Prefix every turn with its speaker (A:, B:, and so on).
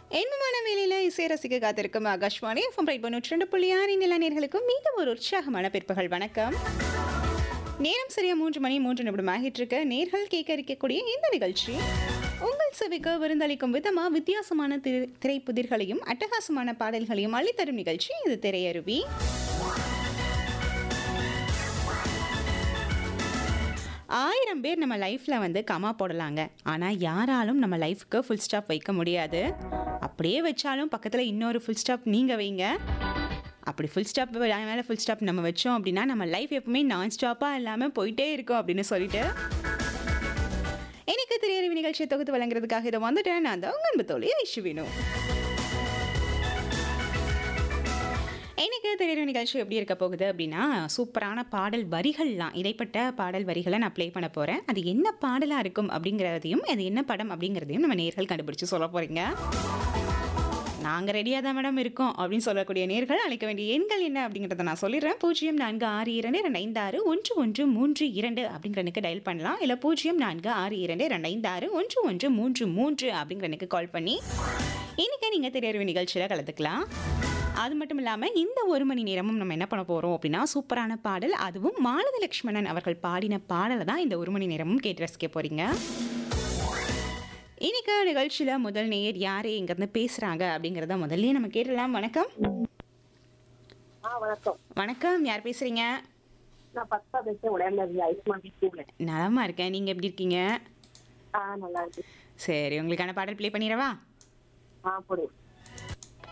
A: இன்பமான வேலையில இசை ரசிக்க காத்திருக்கும் ஆகாஷ்வாணி எஃப்எம் ரைட் தொண்ணூற்றி ரெண்டு புள்ளி ஆறு நிலநேர்களுக்கும் மீண்டும் ஒரு உற்சாகமான பிற்பகல் வணக்கம் நேரம் சரியா மூன்று மணி மூன்று நிமிடம் ஆகிட்டு இருக்க நேர்கள் கேட்க இருக்கக்கூடிய இந்த நிகழ்ச்சி உங்கள் செவிக்கு விருந்தளிக்கும் விதமா வித்தியாசமான திரு திரைப்புதிர்களையும் அட்டகாசமான பாடல்களையும் அள்ளித்தரும் நிகழ்ச்சி இது திரையருவி ஆயிரம் பேர் நம்ம லைஃப்பில் வந்து கமா போடலாங்க ஆனால் யாராலும் நம்ம லைஃப்க்கு ஃபுல் ஸ்டாப் வைக்க முடியாது அப்படியே வச்சாலும் பக்கத்தில் இன்னொரு ஃபுல் ஸ்டாப் நீங்கள் வைங்க அப்படி ஃபுல் ஸ்டாப் மேலே ஃபுல் ஸ்டாப் நம்ம வச்சோம் அப்படின்னா நம்ம லைஃப் எப்பவுமே நான் ஸ்டாப்பாக இல்லாமல் போயிட்டே இருக்கும் அப்படின்னு சொல்லிட்டு எனக்கு திரையறிவு நிகழ்ச்சியை தொகுத்து வழங்குறதுக்காக இதை வந்துட்டேன் நான் தான் உங்கள் அன்பு தோழி ஐஷுவினு எனக்கு தெரியுற நிகழ்ச்சி எப்படி இருக்க போகுது அப்படின்னா சூப்பரான பாடல் வரிகள்லாம் இடைப்பட்ட பாடல் வரிகளை நான் ப்ளே பண்ண போகிறேன் அது என்ன பாடலாக இருக்கும் அப்படிங்கிறதையும் அது என்ன படம் அப்படிங்கிறதையும் நம்ம நேர்கள் கண்டுபிடிச்சு சொல்ல போகிறீங்க நாங்கள் ரெடியாக தான் மேடம் இருக்கோம் அப்படின்னு சொல்லக்கூடிய நேர்கள் அழைக்க வேண்டிய எண்கள் என்ன அப்படிங்கிறத நான் சொல்லிடுறேன் பூஜ்ஜியம் நான்கு ஆறு இரண்டு ரெண்டு ஐந்து ஆறு ஒன்று ஒன்று மூன்று இரண்டு அப்படிங்கிற எனக்கு டயல் பண்ணலாம் இல்லை பூஜ்ஜியம் நான்கு ஆறு இரண்டு ரெண்டு ஐந்து ஆறு ஒன்று ஒன்று மூன்று மூன்று அப்படிங்கிற எனக்கு கால் பண்ணி இன்றைக்கி நீங்கள் திரையறிவு நிகழ்ச்சியில் கலந்துக்கலாம் அது மட்டும் இல்லாமல் இந்த ஒரு மணி நேரமும் நம்ம என்ன பண்ண போகிறோம் அப்படின்னா சூப்பரான பாடல் அதுவும் மாலதி லக்ஷ்மணன் அவர்கள் பாடின பாடலை தான் இந்த ஒரு மணி நேரமும் கேட்டு ரசிக்க போகிறீங்க இன்னைக்கு நிகழ்ச்சியில் முதல் நேர் யார் இங்கேருந்து பேசுகிறாங்க அப்படிங்கிறத முதல்ல நம்ம கேட்டலாம் வணக்கம்
B: ஆ வணக்கம்
A: வணக்கம் யார் பேசுகிறீங்க
B: நான் பத்தா பேசுறேன் உடம்புல இருந்து ஐஸ்மான் ஸ்கூல்ல
A: நலமா இருக்கேன் நீங்கள் எப்படி இருக்கீங்க
B: ஆ நல்லா இருக்கு
A: சரி உங்களுக்கான பாடல் ப்ளே பண்ணிடவா
B: ஆ போடு